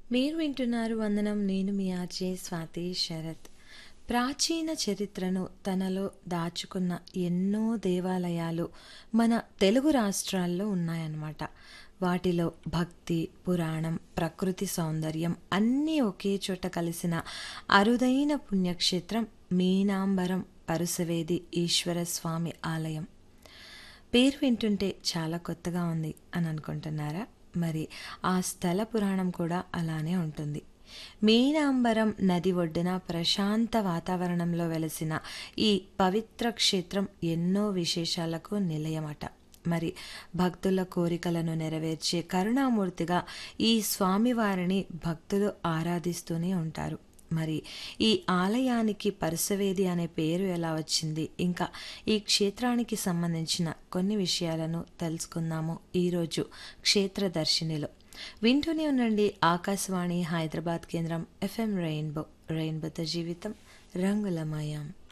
మీరు వింటున్నారు వందనం నేను మీ ఆర్జే స్వాతి శరత్ ప్రాచీన చరిత్రను తనలో దాచుకున్న ఎన్నో దేవాలయాలు మన తెలుగు రాష్ట్రాల్లో ఉన్నాయన్నమాట వాటిలో భక్తి పురాణం ప్రకృతి సౌందర్యం అన్నీ ఒకే చోట కలిసిన అరుదైన పుణ్యక్షేత్రం మీనాంబరం పరుసవేది ఈశ్వర స్వామి ఆలయం పేరు వింటుంటే చాలా కొత్తగా ఉంది అని అనుకుంటున్నారా మరి ఆ స్థల పురాణం కూడా అలానే ఉంటుంది మీనాంబరం నది ఒడ్డున ప్రశాంత వాతావరణంలో వెలసిన ఈ పవిత్ర క్షేత్రం ఎన్నో విశేషాలకు నిలయమట మరి భక్తుల కోరికలను నెరవేర్చే కరుణామూర్తిగా ఈ స్వామివారిని భక్తులు ఆరాధిస్తూనే ఉంటారు మరి ఈ ఆలయానికి పరుసవేది అనే పేరు ఎలా వచ్చింది ఇంకా ఈ క్షేత్రానికి సంబంధించిన కొన్ని విషయాలను తెలుసుకుందాము ఈరోజు క్షేత్ర దర్శినిలో వింటూనే ఉండండి ఆకాశవాణి హైదరాబాద్ కేంద్రం ఎఫ్ఎం రెయిన్బో రెయిన్బోతో జీవితం రంగులమయం